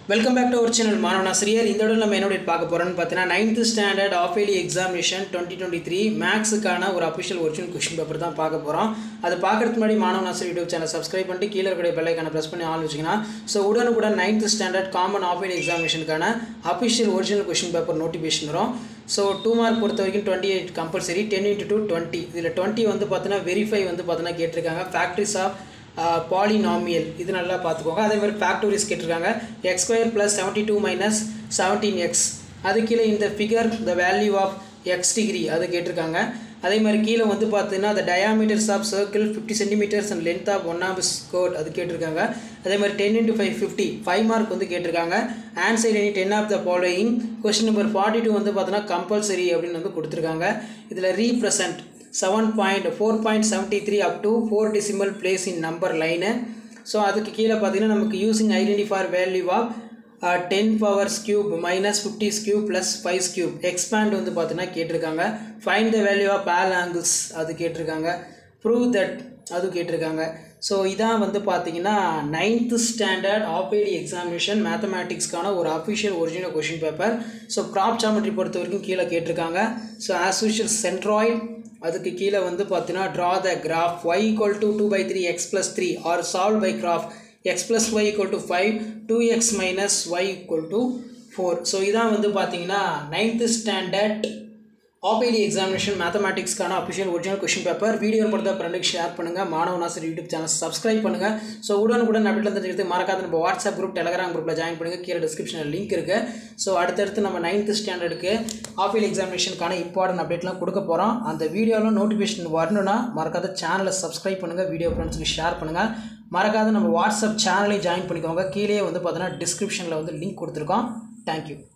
welcome back to our channel மாணவனாசிரியர் இந்த விட நம்ம என்னோட பார்க்க போகிறோம்னு பார்த்தீங்கன்னா ninth standard half yearly examination twenty twenty three மேக்ஸுக்கான ஒரு அஃபிஷியல் ஒரிஜினல் கொஷின் பேப்பர் தான் பார்க்க போகிறோம் அது பார்க்கறதுக்கு முன்னாடி மாணவனாசிரியர் யூடியூப் சேனல் சப்ஸ்கிரைப் பண்ணிட்டு கீழே இருக்கிற பெல்லைக்கான ப்ரெஸ் பண்ணி ஆள் வச்சிங்கன்னா ஸோ உடனுக்குடன் ninth standard common half yearly எக்ஸாமினேஷனுக்கான official original question paper notification வரும் ஸோ டூ மார்க் பொறுத்த வரைக்கும் twenty eight compulsory ten into two twenty இதில் டுவெண்ட்டி வந்து பார்த்தீங்கன்னா வெரிஃபை வந்து பார்த்தீங்கன்னா கேட்டிருக்காங்க ஃபேக்ட்ரிஸ் ஆஃப் பாலினாமியல் இது நல்லா பார்த்துக்கோங்க அதே மாதிரி ஃபேக்டோரிஸ் கேட்டிருக்காங்க x square plus seventy two minus seventeen x அது கீழே இந்த figure the value of x degree அது கேட்டிருக்காங்க அதே மாதிரி கீழே வந்து பார்த்தீங்கன்னா the diameters of circle fifty centimetres and length of one of chord அது கேட்டிருக்காங்க அதே மாதிரி ten into five fifty five mark வந்து கேட்டிருக்காங்க answer any ten of the following question number forty two வந்து பார்த்தீங்கன்னா கம்பல்சரி அப்படின்னு வந்து கொடுத்துருக்காங்க இதில் represent seven point four point seventy three up to four decimal place in number line so அதுக்கு கீழே பார்த்தீங்கன்னா நமக்கு using identity value of ten powers cube minus fifties cube plus five cube expand வந்து பார்த்தீங்கன்னா கேட்டிருக்காங்க find the value of all angles அது கேட்டிருக்காங்க prove that அது கேட்டிருக்காங்க ஸோ இதான் வந்து பார்த்தீங்கன்னா நைன்த்து ஸ்டாண்டர்ட் ஆப்ஏடி எக்ஸாமினேஷன் மேத்தமேட்டிக்ஸ்க்கான ஒரு official original question paper so graph geometry பொறுத்த வரைக்கும் கீழே கேட்டிருக்காங்க ஸோ ஆஸ் யூஷுவல் சென்ட்ராய்ட் அதுக்கு கீழே வந்து பார்த்தீங்கன்னா draw the graph y equal to two by three x plus three or solve by graph x plus y equal to five two x minus y equal to four so இதான் வந்து பார்த்தீங்கன்னா ninth standard half yearly examination மேத்தமேட்டிக்ஸ்க்கான official original question paper video பொறுத்த ஃப்ரெண்டுக்கு share பண்ணுங்கள் மாணவனாசர் YouTube channel subscribe பண்ணுங்கள் so உடனுக்குடன் அப்டேட்ல தெரிஞ்சுக்கிறது மறக்காத நம்ம வாட்ஸ்அப் குரூப் டெலகிராம் குரூப்பில் ஜாயின் பண்ணுங்கள் கீழே டிஸ்கிரிப்ஷனில் லிங்க் இருக்குது ஸோ அடுத்தடுத்து நம்ம நைன்த்து ஸ்டாண்டர்டுக்கு ஆஃபீல் எக்ஸாமினேஷனுக்கான இம்பார்ட்டன்ட் அப்டேட்லாம் கொடுக்க போகிறோம் அந்த வீடியோவில் நோட்டிஃபிகேஷன் வரணும்னா மறக்காத சேனலை சப்ஸ்கிரைப் பண்ணுங்கள் வீடியோ ஃப்ரெண்ட்ஸுக்கு ஷேர் பண்ணுங்கள் மறக்காத நம்ம வாட்ஸ்அப் சேனலையும் ஜாயின் பண்ணிக்கோங்க கீழே வந்து பார்த்தீங்கன்னா டிஸ்கிரிப்ஷனில் வந்து லிங்க் கொடுத்துருக்கோம் தேங்க்யூ